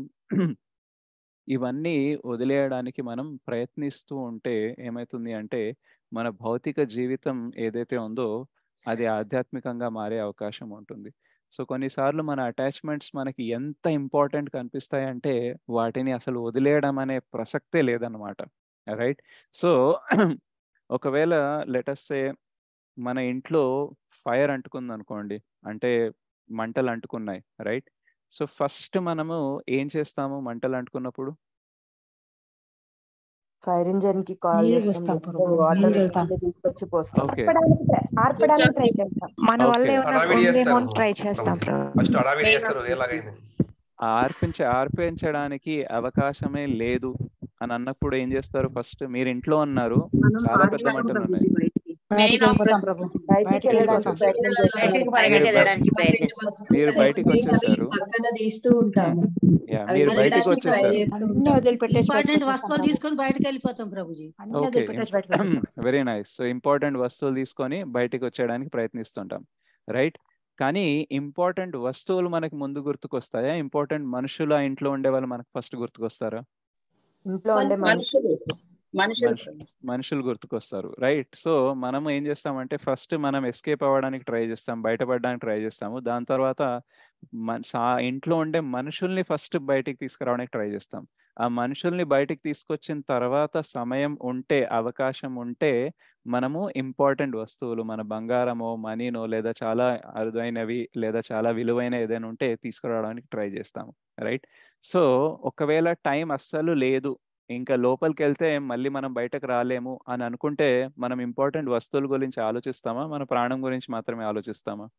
Speaker 1: ఇవన్నీ వదిలేయడానికి మనం ప్రయత్నిస్తూ ఉంటే ఏమవుతుంది అంటే మన భౌతిక జీవితం ఏదైతే ఉందో అది ఆధ్యాత్మికంగా మారే అవకాశం ఉంటుంది సో కొన్నిసార్లు మన అటాచ్మెంట్స్ మనకి ఎంత ఇంపార్టెంట్ కనిపిస్తాయంటే వాటిని అసలు వదిలేయడం అనే ప్రసక్తే లేదనమాట రైట్ సో ఒకవేళ లెటస్సే మన ఇంట్లో ఫైర్ అంటుకుంది అనుకోండి అంటే మంటలు అంటుకున్నాయి రైట్ సో ఫస్ట్ మనము ఏం చేస్తాము మంటలు అంటుకున్నప్పుడు
Speaker 3: ఫైర్ ఇంజన్ కి కాల్
Speaker 2: నీళ్ళు
Speaker 3: చేస్తాం
Speaker 2: పోస్తాం
Speaker 3: లేకపోతే
Speaker 2: ప్రభు,
Speaker 3: వాటర్
Speaker 2: నీళ్ళు వెళ్తాం.
Speaker 3: తీసుకొచ్చి పోస్తాం
Speaker 1: ఓకే
Speaker 4: ఆర్పడానికి ట్రై- ఆర్పడానికి ట్రై చేస్తాం
Speaker 5: మన వల్ల
Speaker 1: Okay.
Speaker 5: ఏమన్నా
Speaker 6: హడావిడి
Speaker 5: ఉందేమో
Speaker 6: చేస్తారు
Speaker 5: అని ట్రై చేస్తాం ప్రభు
Speaker 6: ఫస్ట్ హడావిడి
Speaker 4: Main
Speaker 6: చేస్తారు
Speaker 4: of-
Speaker 6: ఎలాగైంది
Speaker 1: ఆర్పించ ఆర్పించడానికి అవకాశమే లేదు అని అన్నప్పుడు ఏం చేస్తారు ఫస్ట్ మీరు ఇంట్లో ఉన్నారు
Speaker 7: మనం
Speaker 1: చాలా
Speaker 7: ఆర్మీ
Speaker 1: పెద్ద మంటలు
Speaker 7: వెళ్ళిపోతాం
Speaker 1: ఉన్నాయి
Speaker 7: బయటికి.
Speaker 2: బయటికి
Speaker 4: Main of
Speaker 2: వెళ్ళిపోతాం ప్రభు
Speaker 3: బయటికి
Speaker 2: బయటికి
Speaker 3: వెళ్ళడానికి
Speaker 2: వెళ్ళిపోతాం.
Speaker 3: ప్రయత్నం చేస్తాం
Speaker 4: బయటికి
Speaker 1: మీరు
Speaker 4: బయటకు
Speaker 1: బయ-
Speaker 4: వెళ్ళడానికి ప్రయత్నిస్తాం
Speaker 1: మీరు బయటికి
Speaker 7: అవి
Speaker 1: వచ్చేసారు
Speaker 7: పక్కన తీస్తూ ఉంటాము
Speaker 1: యా
Speaker 7: అవి
Speaker 1: మీరు బయటికి
Speaker 7: వెళ్ళడానికి try
Speaker 1: వచ్చేసారు
Speaker 7: చేస్తూ
Speaker 2: అన్ని
Speaker 7: ఉంటాం.
Speaker 2: వదిలిపెట్టేసి
Speaker 8: ఇంపార్టెంట్
Speaker 2: బయటకు
Speaker 8: వస్తువులు
Speaker 2: వచ్చేస్తాం
Speaker 8: తీసుకొని బయటకు వెళ్ళిపోతాం ప్రభుజీ
Speaker 2: అన్ని
Speaker 1: ఓకే
Speaker 2: వదిలిపెట్టేసి బయటకు వచ్చేస్తాం
Speaker 1: వెరీ నైస్ సో ఇంపార్టెంట్ వస్తువులు తీసుకొని బయటికి వచ్చేయడానికి ప్రయత్నిస్తుంటాం రైట్ కానీ ఇంపార్టెంట్ వస్తువులు మనకి ముందు గుర్తుకొస్తాయా ఇంపార్టెంట్ మనుషులు ఆ ఇంట్లో ఉండే వాళ్ళు మనకు ఫస్ట్ గుర్తుకొస్తారా
Speaker 3: ఇంట్లో ఉండే మనుషులు
Speaker 7: మనుషులు
Speaker 2: మనుషులు
Speaker 1: మనుషు- మనుషులు గుర్తుకొస్తారు రైట్ సో మనం ఏం చేస్తామంటే ఫస్ట్ మనం ఎస్కేప్ అవ్వడానికి ట్రై చేస్తాం బయటపడడానికి ట్రై చేస్తాము దాని తర్వాత మన సా- ఇంట్లో ఉండే మనుషుల్ని ఫస్ట్ బయటికి తీసుకురావడానికి ట్రై చేస్తాం ఆ మనుషుల్ని బయటికి తీసుకొచ్చిన తర్వాత సమయం ఉంటే అవకాశం ఉంటే మనము ఇంపార్టెంట్ వస్తువులు మన బంగారమో మనీనో లేదా చాలా అరుదైనవి లేదా చాలా విలువైన ఏదైనా ఉంటే తీసుకురావడానికి ట్రై చేస్తాము రైట్ సో ఒకవేళ టైం అస్సలు లేదు ఇంకా లోపలికి వెళ్తే మళ్ళీ మనం బయటకు రాలేము అని అనుకుంటే మనం ఇంపార్టెంట్ వస్తువుల గురించి ఆలోచిస్తామా మన ప్రాణం గురించి మాత్రమే ఆలోచిస్తామా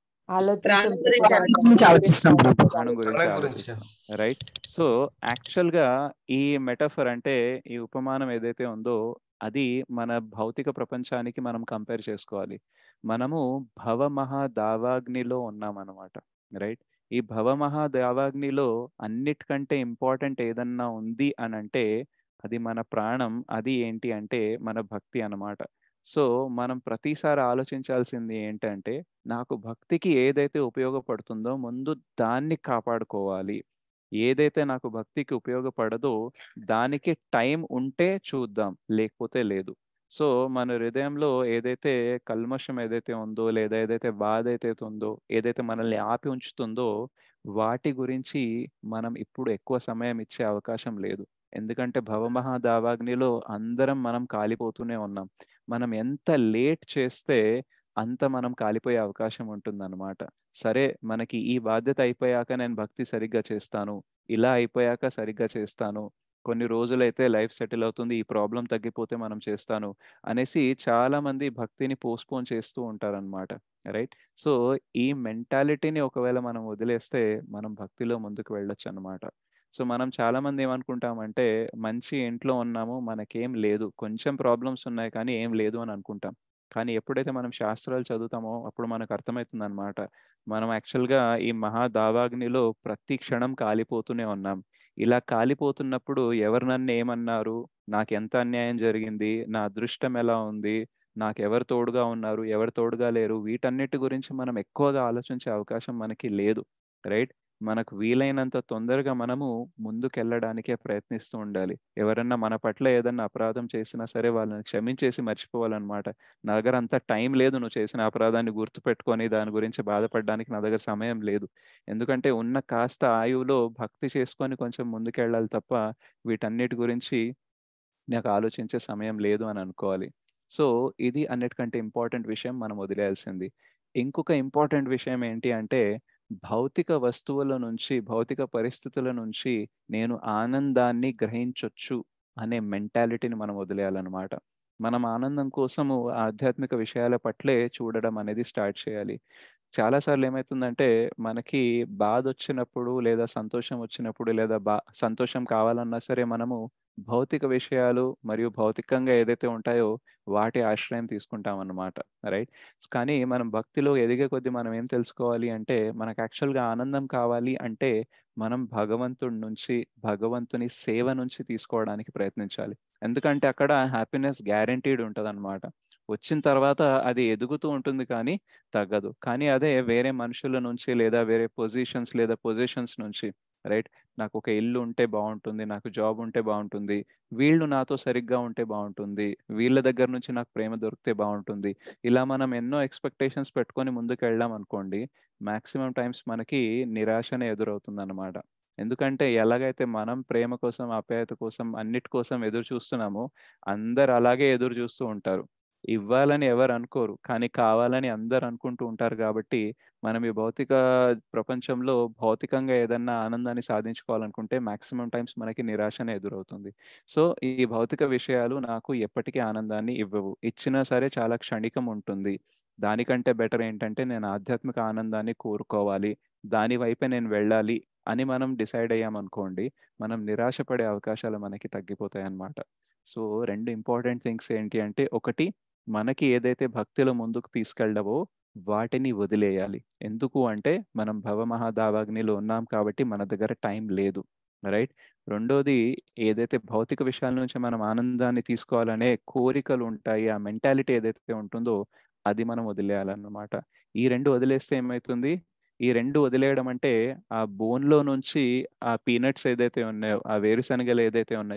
Speaker 2: ప్రాణం
Speaker 3: ఆలోచించే
Speaker 2: గురించి
Speaker 5: గురించి ఆలోచిస్తాం ప్రభు.
Speaker 1: ప్రాణం గురించి
Speaker 6: ప్రాణం గురించి.
Speaker 1: ఆలోచిస్తాం రైట్ సో యాక్చువల్ గా ఈ మెటఫర్ అంటే ఈ ఉపమానం ఏదైతే ఉందో అది మన భౌతిక ప్రపంచానికి మనం కంపేర్ చేసుకోవాలి మనము భవమహా దావాగ్నిలో ఉన్నామన్నమాట రైట్ ఈ భవమహా దావాగ్నిలో అన్నిటికంటే ఇంపార్టెంట్ ఏదన్నా ఉంది అని అంటే అది మన ప్రాణం అది ఏంటి అంటే మన భక్తి అన్నమాట సో మనం ప్రతిసారి ఆలోచించాల్సింది ఏంటంటే నాకు భక్తికి ఏదైతే ఉపయోగపడుతుందో ముందు దాన్ని కాపాడుకోవాలి ఏదైతే నాకు భక్తికి ఉపయోగపడదో దానికి టైం ఉంటే చూద్దాం లేకపోతే లేదు సో మన హృదయంలో ఏదైతే కల్మషం ఏదైతే ఉందో లేదా ఏదైతే బాధ అయితే ఉందో ఏదైతే మనల్ని ఆపి ఉంచుతుందో వాటి గురించి మనం ఇప్పుడు ఎక్కువ సమయం ఇచ్చే అవకాశం లేదు ఎందుకంటే భవమహా దావాగ్నిలో అందరం మనం కాలిపోతూనే ఉన్నాం మనం ఎంత లేట్ చేస్తే అంత మనం కాలిపోయే అవకాశం ఉంటుందన్నమాట సరే మనకి ఈ బాధ్యత అయిపోయాక నేను భక్తి సరిగ్గా చేస్తాను ఇలా అయిపోయాక సరిగ్గా చేస్తాను కొన్ని రోజులైతే లైఫ్ సెటిల్ అవుతుంది ఈ ప్రాబ్లం తగ్గిపోతే మనం చేస్తాను అనేసి చాలా మంది భక్తిని పోస్ట్పోన్ చేస్తూ ఉంటారన్నమాట రైట్ సో ఈ మెంటాలిటీని ఒకవేళ మనం వదిలేస్తే మనం భక్తిలో ముందుకు వెళ్ళొచ్చు అనమాట సో మనం చాలా మంది ఏమనుకుంటామంటే మంచి ఇంట్లో ఉన్నాము మనకేం లేదు కొంచెం ప్రాబ్లమ్స్ ఉన్నాయి కానీ ఏం లేదు అని అనుకుంటాం కానీ ఎప్పుడైతే మనం శాస్త్రాలు చదువుతామో అప్పుడు మనకు అర్థమవుతుంది అనమాట మనం యాక్చువల్గా ఈ మహా దావాగ్నిలో ప్రతి క్షణం కాలిపోతూనే ఉన్నాం ఇలా కాలిపోతున్నప్పుడు ఎవరు నన్ను ఏమన్నారు నాకు ఎంత అన్యాయం జరిగింది నా అదృష్టం ఎలా ఉంది నాకు ఎవరు తోడుగా ఉన్నారు ఎవరు తోడుగా లేరు వీటన్నిటి గురించి మనం ఎక్కువగా ఆలోచించే అవకాశం మనకి లేదు రైట్ మనకు వీలైనంత తొందరగా మనము ముందుకెళ్ళడానికే ప్రయత్నిస్తూ ఉండాలి ఎవరన్నా మన పట్ల ఏదన్నా అపరాధం చేసినా సరే వాళ్ళని క్షమించేసి మర్చిపోవాలన్నమాట నా దగ్గర అంత టైం లేదు నువ్వు చేసిన అపరాధాన్ని గుర్తుపెట్టుకొని దాని గురించి బాధపడడానికి నా దగ్గర సమయం లేదు ఎందుకంటే ఉన్న కాస్త ఆయువులో భక్తి చేసుకొని కొంచెం ముందుకెళ్ళాలి తప్ప వీటన్నిటి గురించి నాకు ఆలోచించే సమయం లేదు అని అనుకోవాలి సో ఇది అన్నిటికంటే ఇంపార్టెంట్ విషయం మనం వదిలేయాల్సింది ఇంకొక ఇంపార్టెంట్ విషయం ఏంటి అంటే భౌతిక వస్తువుల నుంచి భౌతిక పరిస్థితుల నుంచి నేను ఆనందాన్ని గ్రహించొచ్చు అనే మెంటాలిటీని మనం వదిలేయాలన్నమాట మనం ఆనందం కోసము ఆధ్యాత్మిక విషయాల పట్లే చూడడం అనేది స్టార్ట్ చేయాలి చాలాసార్లు ఏమవుతుందంటే మనకి బాధ వచ్చినప్పుడు లేదా సంతోషం వచ్చినప్పుడు లేదా బా సంతోషం కావాలన్నా సరే మనము భౌతిక విషయాలు మరియు భౌతికంగా ఏదైతే ఉంటాయో వాటి ఆశ్రయం తీసుకుంటాం అన్నమాట రైట్ కానీ మనం భక్తిలో ఎదిగే కొద్దీ మనం ఏం తెలుసుకోవాలి అంటే మనకు యాక్చువల్గా ఆనందం కావాలి అంటే మనం భగవంతుడి నుంచి భగవంతుని సేవ నుంచి తీసుకోవడానికి ప్రయత్నించాలి ఎందుకంటే అక్కడ హ్యాపీనెస్ గ్యారంటీడ్ ఉంటుంది అనమాట వచ్చిన తర్వాత అది ఎదుగుతూ ఉంటుంది కానీ తగ్గదు కానీ అదే వేరే మనుషుల నుంచి లేదా వేరే పొజిషన్స్ లేదా పొజిషన్స్ నుంచి రైట్ నాకు ఒక ఇల్లు ఉంటే బాగుంటుంది నాకు జాబ్ ఉంటే బాగుంటుంది వీళ్ళు నాతో సరిగ్గా ఉంటే బాగుంటుంది వీళ్ళ దగ్గర నుంచి నాకు ప్రేమ దొరికితే బాగుంటుంది ఇలా మనం ఎన్నో ఎక్స్పెక్టేషన్స్ పెట్టుకొని ముందుకు వెళ్ళాం అనుకోండి మాక్సిమం టైమ్స్ మనకి నిరాశనే ఎదురవుతుంది అనమాట ఎందుకంటే ఎలాగైతే మనం ప్రేమ కోసం ఆప్యాయత కోసం అన్నిటి కోసం ఎదురు చూస్తున్నామో అందరు అలాగే ఎదురు చూస్తూ ఉంటారు ఇవ్వాలని ఎవరు అనుకోరు కానీ కావాలని అందరు అనుకుంటూ ఉంటారు కాబట్టి మనం ఈ భౌతిక ప్రపంచంలో భౌతికంగా ఏదన్నా ఆనందాన్ని సాధించుకోవాలనుకుంటే మాక్సిమం టైమ్స్ మనకి నిరాశనే ఎదురవుతుంది సో ఈ భౌతిక విషయాలు నాకు ఎప్పటికీ ఆనందాన్ని ఇవ్వవు ఇచ్చినా సరే చాలా క్షణికం ఉంటుంది దానికంటే బెటర్ ఏంటంటే నేను ఆధ్యాత్మిక ఆనందాన్ని కోరుకోవాలి దాని వైపే నేను వెళ్ళాలి అని మనం డిసైడ్ అయ్యామనుకోండి మనం నిరాశపడే అవకాశాలు మనకి తగ్గిపోతాయి అన్నమాట సో రెండు ఇంపార్టెంట్ థింగ్స్ ఏంటి అంటే ఒకటి మనకి ఏదైతే భక్తిలో ముందుకు తీసుకెళ్ళవో వాటిని వదిలేయాలి ఎందుకు అంటే మనం భవమహాదావాగ్నిలో ఉన్నాం కాబట్టి మన దగ్గర టైం లేదు రైట్ రెండోది ఏదైతే భౌతిక విషయాల నుంచి మనం ఆనందాన్ని తీసుకోవాలనే కోరికలు ఉంటాయి ఆ మెంటాలిటీ ఏదైతే ఉంటుందో అది మనం వదిలేయాలన్నమాట ఈ రెండు వదిలేస్తే ఏమవుతుంది ఈ రెండు వదిలేయడం అంటే ఆ బోన్లో నుంచి ఆ పీనట్స్ ఏదైతే ఉన్నాయో ఆ వేరుశనగలు ఏదైతే ఉన్నాయో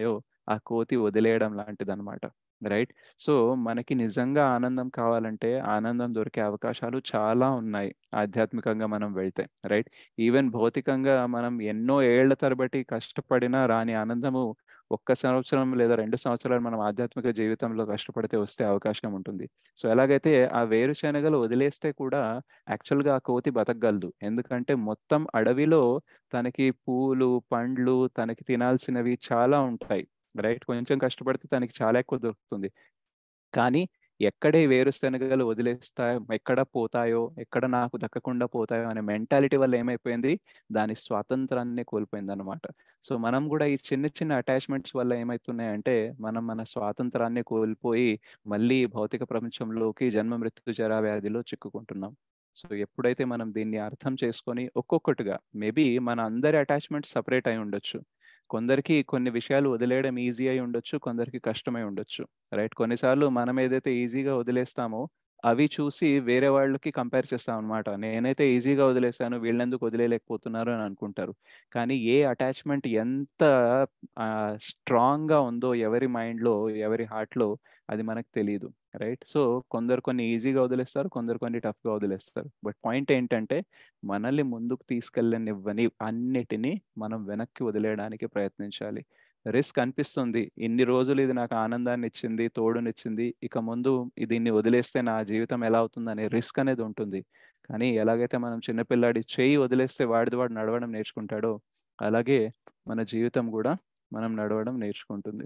Speaker 1: ఆ కోతి వదిలేయడం లాంటిదన్నమాట రైట్ సో మనకి నిజంగా ఆనందం కావాలంటే ఆనందం దొరికే అవకాశాలు చాలా ఉన్నాయి ఆధ్యాత్మికంగా మనం వెళ్తే రైట్ ఈవెన్ భౌతికంగా మనం ఎన్నో ఏళ్ల తరబడి కష్టపడినా రాని ఆనందము ఒక్క సంవత్సరం లేదా రెండు సంవత్సరాలు మనం ఆధ్యాత్మిక జీవితంలో కష్టపడితే వస్తే అవకాశం ఉంటుంది సో ఎలాగైతే ఆ వేరుశనగలు వదిలేస్తే కూడా యాక్చువల్గా ఆ కోతి బతకగలదు ఎందుకంటే మొత్తం అడవిలో తనకి పూలు పండ్లు తనకి తినాల్సినవి చాలా ఉంటాయి రైట్ కొంచెం కష్టపడితే తనకి చాలా ఎక్కువ దొరుకుతుంది కానీ ఎక్కడే వేరుశనగలు వదిలేస్తాయో ఎక్కడ పోతాయో ఎక్కడ నాకు దక్కకుండా పోతాయో అనే మెంటాలిటీ వల్ల ఏమైపోయింది దాని స్వాతంత్రాన్ని కోల్పోయింది అనమాట సో మనం కూడా ఈ చిన్న చిన్న అటాచ్మెంట్స్ వల్ల ఏమవుతున్నాయంటే మనం మన స్వాతంత్రాన్ని కోల్పోయి మళ్ళీ భౌతిక ప్రపంచంలోకి జన్మ మృత్యు జరా వ్యాధిలో చిక్కుకుంటున్నాం సో ఎప్పుడైతే మనం దీన్ని అర్థం చేసుకొని ఒక్కొక్కటిగా మేబీ మన అందరి అటాచ్మెంట్ సపరేట్ అయి ఉండొచ్చు కొందరికి కొన్ని విషయాలు వదిలేయడం ఈజీ అయి ఉండొచ్చు కొందరికి కష్టమై ఉండొచ్చు రైట్ కొన్నిసార్లు మనం ఏదైతే ఈజీగా వదిలేస్తామో అవి చూసి వేరే వాళ్ళకి కంపేర్ చేస్తాం అనమాట నేనైతే ఈజీగా వదిలేసాను వీళ్ళెందుకు వదిలేయలేకపోతున్నారు అని అనుకుంటారు కానీ ఏ అటాచ్మెంట్ ఎంత స్ట్రాంగ్గా ఉందో ఎవరి మైండ్లో ఎవరి హార్ట్లో అది మనకు తెలియదు రైట్ సో కొందరు కొన్ని ఈజీగా వదిలేస్తారు కొందరు కొన్ని టఫ్గా వదిలేస్తారు బట్ పాయింట్ ఏంటంటే మనల్ని ముందుకు తీసుకెళ్ళనివ్వని అన్నిటినీ మనం వెనక్కి వదిలేయడానికి ప్రయత్నించాలి రిస్క్ అనిపిస్తుంది ఇన్ని రోజులు ఇది నాకు ఆనందాన్ని ఇచ్చింది తోడునిచ్చింది ఇక ముందు దీన్ని వదిలేస్తే నా జీవితం ఎలా అవుతుంది అనే రిస్క్ అనేది ఉంటుంది కానీ ఎలాగైతే మనం చిన్నపిల్లాడి చేయి వదిలేస్తే వాడిది వాడు నడవడం నేర్చుకుంటాడో అలాగే మన జీవితం కూడా మనం నడవడం నేర్చుకుంటుంది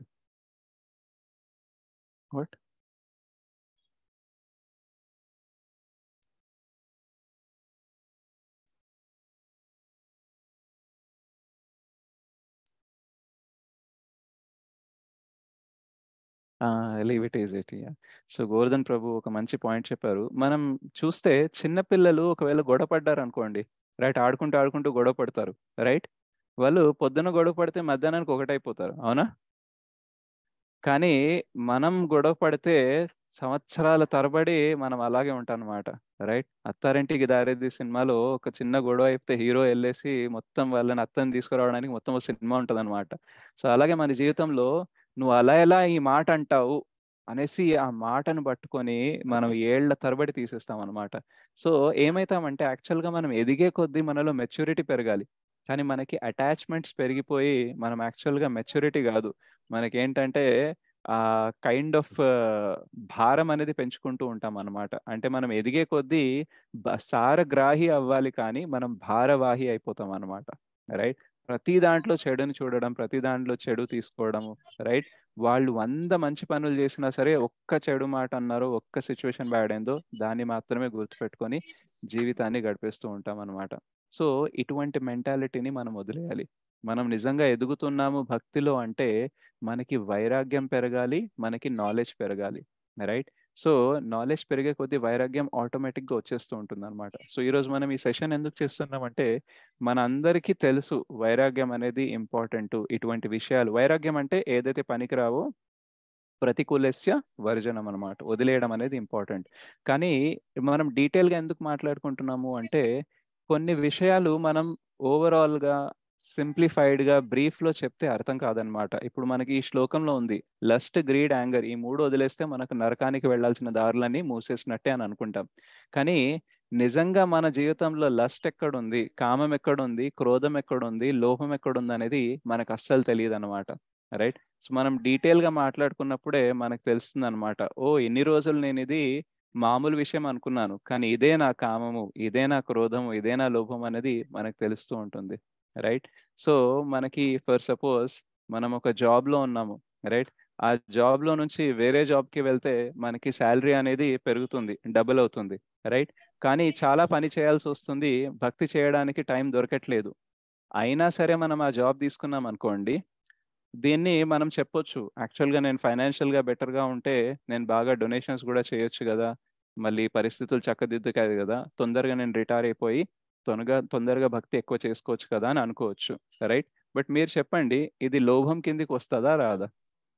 Speaker 1: what leave it is it so Govardhan Prabhu ఒక మంచి పాయింట్ చెప్పారు మనం చూస్తే చిన్నపిల్లలు ఒకవేళ గొడవ పడ్డారు అనుకోండి రైట్ ఆడుకుంటూ ఆడుకుంటూ గొడవ పడతారు రైట్ వాళ్ళు పొద్దున గొడవ పడితే మధ్యాహ్నానికి ఒకటైపోతారు అవునా కానీ మనం గొడవ పడితే సంవత్సరాల తరబడి మనం అలాగే ఉంటాం అనమాట రైట్ అత్తారింటికి దారేది సినిమాలో ఒక చిన్న గొడవ అయిపోతే హీరో వెళ్ళేసి మొత్తం వాళ్ళని అత్తని తీసుకురావడానికి మొత్తం ఒక సినిమా ఉంటుంది అనమాట సో అలాగే మన జీవితంలో నువ్వు అలా ఎలా ఈ మాట అంటావు అనేసి ఆ మాటను పట్టుకొని మనం ఏళ్ల తరబడి తీసేస్తాం అనమాట సో ఏమైతామంటే యాక్చువల్గా మనం ఎదిగే కొద్దీ మనలో మెచ్యూరిటీ పెరగాలి కానీ మనకి అటాచ్మెంట్స్ పెరిగిపోయి మనం యాక్చువల్గా మెచ్యూరిటీ కాదు మనకేంటంటే ఆ కైండ్ ఆఫ్ భారం అనేది పెంచుకుంటూ ఉంటాం అనమాట అంటే మనం ఎదిగే కొద్దీ సారగ్రాహి అవ్వాలి కానీ మనం భారవాహి అయిపోతాం అనమాట రైట్ ప్రతి దాంట్లో చెడుని చూడడం ప్రతి దాంట్లో చెడు తీసుకోవడము రైట్ వాళ్ళు వంద మంచి పనులు చేసినా సరే ఒక్క చెడు మాట అన్నారో ఒక్క సిచ్యువేషన్ బ్యాడ్ అయిందో దాన్ని మాత్రమే గుర్తుపెట్టుకొని జీవితాన్ని గడిపేస్తూ ఉంటాం అనమాట సో ఇటువంటి మెంటాలిటీని మనం వదిలేయాలి మనం నిజంగా ఎదుగుతున్నాము భక్తిలో అంటే మనకి వైరాగ్యం పెరగాలి మనకి నాలెడ్జ్ పెరగాలి రైట్ సో నాలెడ్జ్ పెరిగే కొద్దీ వైరాగ్యం ఆటోమేటిక్గా వచ్చేస్తూ ఉంటుంది అనమాట సో ఈరోజు మనం ఈ సెషన్ ఎందుకు చేస్తున్నామంటే మన అందరికీ తెలుసు వైరాగ్యం అనేది ఇంపార్టెంట్ ఇటువంటి విషయాలు వైరాగ్యం అంటే ఏదైతే పనికిరావో ప్రతికూలస్య వర్జనం అనమాట వదిలేయడం అనేది ఇంపార్టెంట్ కానీ మనం డీటెయిల్గా ఎందుకు మాట్లాడుకుంటున్నాము అంటే కొన్ని విషయాలు మనం ఓవరాల్గా సింప్లిఫైడ్గా బ్రీఫ్లో చెప్తే అర్థం కాదనమాట ఇప్పుడు మనకి ఈ శ్లోకంలో ఉంది లస్ట్ గ్రీడ్ యాంగర్ ఈ మూడు వదిలేస్తే మనకు నరకానికి వెళ్లాల్సిన దారులన్నీ మూసేసినట్టే అని అనుకుంటాం కానీ నిజంగా మన జీవితంలో లస్ట్ ఎక్కడుంది కామం ఎక్కడుంది క్రోధం ఎక్కడుంది లోపం ఎక్కడుంది అనేది మనకు అస్సలు తెలియదు అనమాట రైట్ సో మనం డీటెయిల్గా మాట్లాడుకున్నప్పుడే మనకు తెలుస్తుంది అనమాట ఓ ఎన్ని రోజులు నేను ఇది మామూలు విషయం అనుకున్నాను కానీ ఇదే నా కామము ఇదే నా క్రోధము ఇదే నా లోపం అనేది మనకు తెలుస్తూ ఉంటుంది రైట్ సో మనకి ఫర్ సపోజ్ మనం ఒక జాబ్లో ఉన్నాము రైట్ ఆ జాబ్లో నుంచి వేరే జాబ్కి వెళ్తే మనకి శాలరీ అనేది పెరుగుతుంది డబుల్ అవుతుంది రైట్ కానీ చాలా పని చేయాల్సి వస్తుంది భక్తి చేయడానికి టైం దొరకట్లేదు అయినా సరే మనం ఆ జాబ్ తీసుకున్నాం అనుకోండి దీన్ని మనం చెప్పొచ్చు యాక్చువల్గా నేను ఫైనాన్షియల్గా బెటర్గా ఉంటే నేను బాగా డొనేషన్స్ కూడా చేయొచ్చు కదా మళ్ళీ పరిస్థితులు చక్కదిద్దుకాదు కదా తొందరగా నేను రిటైర్ అయిపోయి తొందరగా తొందరగా భక్తి ఎక్కువ చేసుకోవచ్చు కదా అని అనుకోవచ్చు రైట్ బట్ మీరు చెప్పండి ఇది లోభం కిందికి వస్తుందా రాదా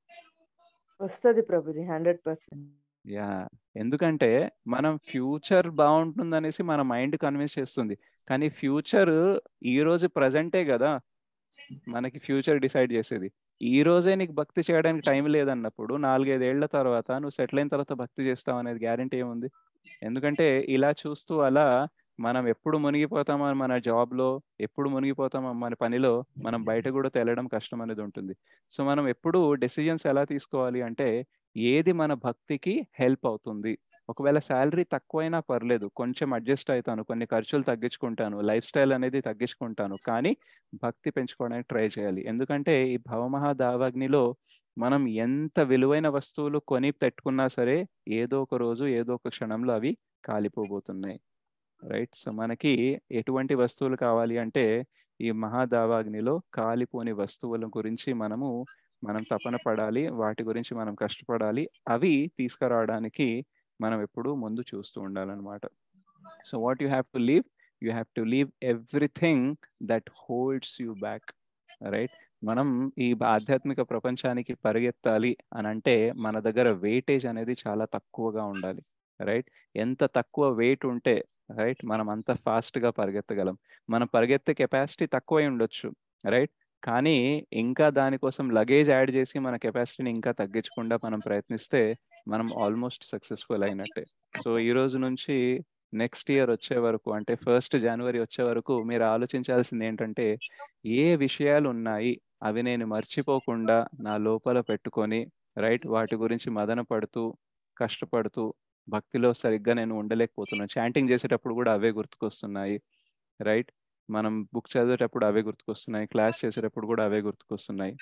Speaker 3: వస్తుంది ప్రభుజీ హండ్రెడ్ పర్సెంట్
Speaker 1: యా ఎందుకంటే మనం ఫ్యూచర్ బాగుంటుంది అనేసి మన మైండ్ కన్విన్స్ చేస్తుంది కానీ ఫ్యూచర్ ఈ రోజు ప్రజెంటే కదా మనకి ఫ్యూచర్ డిసైడ్ చేసేది ఈ రోజే నీకు భక్తి చేయడానికి టైం లేదన్నప్పుడు నాలుగైదేళ్ల తర్వాత నువ్వు సెటిల్ అయిన తర్వాత భక్తి చేస్తావు అనేది గ్యారంటీ ఏముంది ఎందుకంటే ఇలా చూస్తూ అలా మనం ఎప్పుడు మునిగిపోతామో మన జాబ్ లో ఎప్పుడు మునిగిపోతామో మన పనిలో మనం బయట కూడా తెలడం కష్టం అనేది ఉంటుంది సో మనం ఎప్పుడు డెసిజన్స్ ఎలా తీసుకోవాలి అంటే ఏది మన భక్తికి హెల్ప్ అవుతుంది ఒకవేళ శాలరీ తక్కువైనా పర్లేదు కొంచెం అడ్జస్ట్ అవుతాను కొన్ని ఖర్చులు తగ్గించుకుంటాను లైఫ్ స్టైల్ అనేది తగ్గించుకుంటాను కానీ భక్తి పెంచుకోవడానికి ట్రై చేయాలి ఎందుకంటే ఈ భవమహా దావాగ్నిలో మనం ఎంత విలువైన వస్తువులు కొని పెట్టుకున్నా సరే ఏదో ఒక రోజు ఏదో ఒక క్షణంలో అవి కాలిపోబోతున్నాయి రైట్ సో మనకి ఎటువంటి వస్తువులు కావాలి అంటే ఈ మహాదావాగ్నిలో కాలిపోని వస్తువుల గురించి మనము మనం తపన పడాలి వాటి గురించి మనం కష్టపడాలి అవి తీసుకురావడానికి మనం ఎప్పుడు ముందు చూస్తూ ఉండాలన్నమాట so what you have to leave you have to leave everything that holds you back right మనం ఈ ఆధ్యాత్మిక ప్రపంచానికి పరిగెత్తాలి అని అంటే మన దగ్గర వెయిటేజ్ అనేది చాలా తక్కువగా ఉండాలి రైట్ ఎంత తక్కువ వెయిట్ ఉంటే రైట్ మనం అంత ఫాస్ట్గా పరిగెత్తగలం మనం పరిగెత్తే కెపాసిటీ తక్కువై ఉండొచ్చు రైట్ కానీ ఇంకా దానికోసం లగేజ్ యాడ్ చేసి మన కెపాసిటీని ఇంకా తగ్గించకుండా మనం ప్రయత్నిస్తే మనం ఆల్మోస్ట్ సక్సెస్ఫుల్ అయినట్టే సో ఈ రోజు నుంచి నెక్స్ట్ ఇయర్ వచ్చే వరకు అంటే ఫస్ట్ జనవరి వచ్చే వరకు మీరు ఆలోచించాల్సింది ఏంటంటే ఏ విషయాలు ఉన్నాయి అవి నేను మర్చిపోకుండా నా లోపల పెట్టుకొని రైట్ వాటి గురించి మదన పడుతూ కష్టపడుతూ భక్తిలో సరిగ్గా నేను ఉండలేకపోతున్నాను చాంటింగ్ చేసేటప్పుడు కూడా అవే గుర్తుకొస్తున్నాయి రైట్ మనం బుక్ చదివేటప్పుడు అవే గుర్తుకొస్తున్నాయి క్లాస్ చేసేటప్పుడు కూడా అవే గుర్తుకొస్తున్నాయి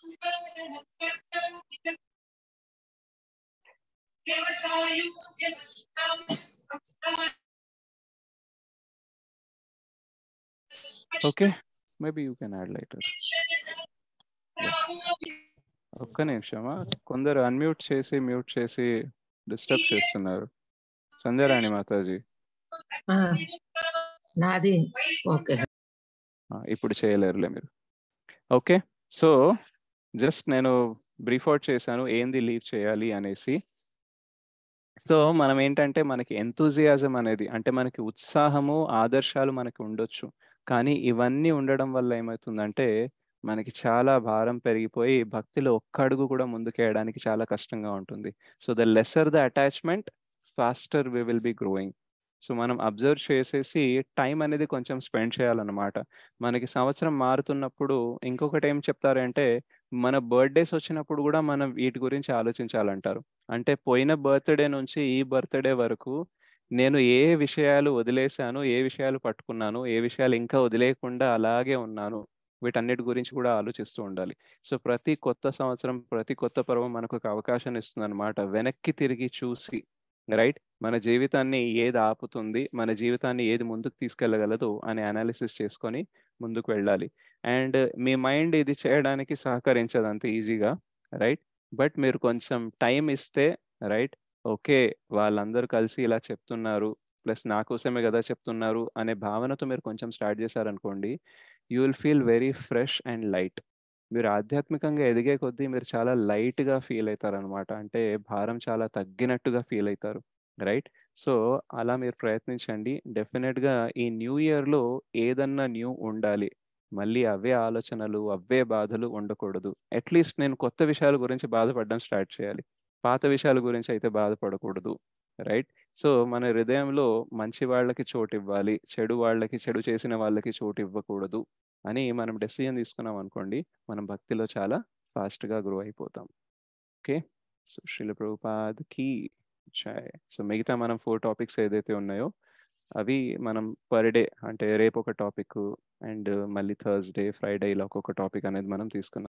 Speaker 1: okay maybe you can add lighter ఒక్క నిమిషమా కొందరు అన్మ్యూట్ చేసి మ్యూట్ చేసి డిస్టర్బ్ చేస్తున్నారు సంధ్యారాణి మాతాజీ
Speaker 2: ఆ, నాది ఓకే
Speaker 1: ఆ, ఇప్పుడు చేయలేరులే మీరు ఓకే సో జస్ట్ నేను బ్రీఫ్ అవుట్ చేశాను ఏంది లీవ్ చేయాలి అనేసి సో మనం ఏంటంటే మనకి ఎంతూజియాజం అనేది అంటే మనకి ఉత్సాహము ఆదర్శాలు మనకి ఉండొచ్చు కానీ ఇవన్నీ ఉండడం వల్ల ఏమవుతుందంటే మనకి చాలా భారం పెరిగిపోయి భక్తిలో ఒక్క అడుగు కూడా ముందుకేయడానికి చాలా కష్టంగా ఉంటుంది so the lesser the attachment faster we will be growing so మనం అబ్జర్వ్ చేసేసి టైం అనేది కొంచెం స్పెండ్ చేయాలన్నమాట మనకి సంవత్సరం మారుతున్నప్పుడు ఇంకొకటి ఏం చెప్తారంటే మన బర్త్డేస్ వచ్చినప్పుడు కూడా మనం వీటి గురించి ఆలోచించాలంటారు అంటే పోయిన బర్త్డే నుంచి ఈ బర్త్డే వరకు నేను ఏ విషయాలు వదిలేశాను ఏ విషయాలు పట్టుకున్నాను ఏ విషయాలు ఇంకా వదిలేయకుండా అలాగే ఉన్నాను వీటన్నిటి గురించి కూడా ఆలోచిస్తూ ఉండాలి సో ప్రతి కొత్త సంవత్సరం ప్రతి కొత్త పర్వం మనకు ఒక అవకాశం ఇస్తుంది అనమాట వెనక్కి తిరిగి చూసి రైట్ మన జీవితాన్ని ఏది ఆపుతుంది మన జీవితాన్ని ఏది ముందుకు తీసుకెళ్ళగలదు అనే అనాలిసిస్ చేసుకొని ముందుకు వెళ్ళాలి అండ్ మీ మైండ్ ఇది చేయడానికి సహకరించదు అంత ఈజీగా రైట్ బట్ మీరు కొంచెం టైం ఇస్తే రైట్ ఓకే వాళ్ళందరూ కలిసి ఇలా చెప్తున్నారు ప్లస్ నా కోసమే కదా చెప్తున్నారు అనే భావనతో మీరు కొంచెం స్టార్ట్ చేశారనుకోండి you will feel very fresh and light మీరు ఆధ్యాత్మికంగా ఎదిగే కొద్దీ మీరు చాలా లైట్గా ఫీల్ అవుతారు అనమాట అంటే భారం చాలా తగ్గినట్టుగా ఫీల్ అవుతారు రైట్ సో అలా మీరు ప్రయత్నించండి డెఫినెట్గా ఈ న్యూ ఇయర్లో ఏదన్నా న్యూ ఉండాలి మళ్ళీ అవే ఆలోచనలు అవే బాధలు ఉండకూడదు అట్లీస్ట్ నేను కొత్త విషయాల గురించి బాధపడడం స్టార్ట్ చేయాలి పాత విషయాల గురించి అయితే బాధపడకూడదు రైట్ సో మన హృదయంలో మంచి వాళ్ళకి చోటు ఇవ్వాలి చెడు వాళ్ళకి చెడు చేసిన వాళ్ళకి చోటు ఇవ్వకూడదు అని మనం డెసిజన్ తీసుకున్నాం అనుకోండి మనం భక్తిలో చాలా ఫాస్ట్గా గ్రో అయిపోతాం ఓకే సో శ్రీల ప్రభుపాద్కి చాయ్ సో మిగతా మనం ఫోర్ టాపిక్స్ ఏదైతే ఉన్నాయో అవి మనం పర్ డే అంటే రేపు ఒక టాపిక్ అండ్ మళ్ళీ థర్స్డే ఫ్రైడే ఇలా ఒక్కొక్క టాపిక్ అనేది మనం తీసుకున్నాం